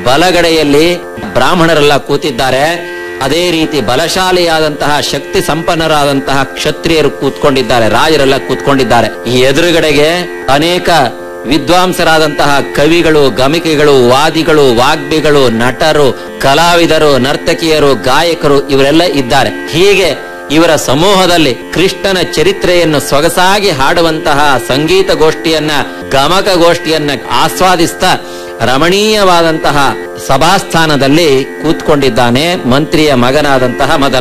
ಬಲಗಡೆಯಲ್ಲಿ ಬ್ರಾಹ್ಮಣರೆಲ್ಲ ಕೂತಿದ್ದಾರೆ ಅದೇ ರೀತಿ ಬಲಶಾಲಿಯಾದಂತಹ ಶಕ್ತಿ ಸಂಪನ್ನರಾದಂತಹ ಕ್ಷತ್ರಿಯರು ಕೂತ್ಕೊಂಡಿದ್ದಾರೆ ರಾಜರೆಲ್ಲ ಕೂತ್ಕೊಂಡಿದ್ದಾರೆ ಈ ಎದುರುಗಡೆಗೆ ಅನೇಕ ವಿದ್ವಾಂಸರಾದಂತಹ ಕವಿಗಳು ಗಮಿಕೆಗಳು ವಾದಿಗಳು ವಾಗ್ಮಿಗಳು ನಟರು ಕಲಾವಿದರು ನರ್ತಕಿಯರು ಗಾಯಕರು ಇವರೆಲ್ಲ ಇದ್ದಾರೆ ಹೀಗೆ ಇವರ ಸಮೂಹದಲ್ಲಿ ಕೃಷ್ಣನ ಚರಿತ್ರೆಯನ್ನು ಸೊಗಸಾಗಿ ಹಾಡುವಂತಹ ಸಂಗೀತ ಗೋಷ್ಠಿಯನ್ನ ಗಮಕ ಗೋಷ್ಠಿಯನ್ನ ಆಸ್ವಾದಿಸ್ತಾ ರಮಣೀಯವಾದಂತಹ ಸಭಾಸ್ಥಾನದಲ್ಲಿ ಕೂತ್ಕೊಂಡಿದ್ದಾನೆ ಮಂತ್ರಿಯ ಮಗನಾದಂತಹ ಮದನ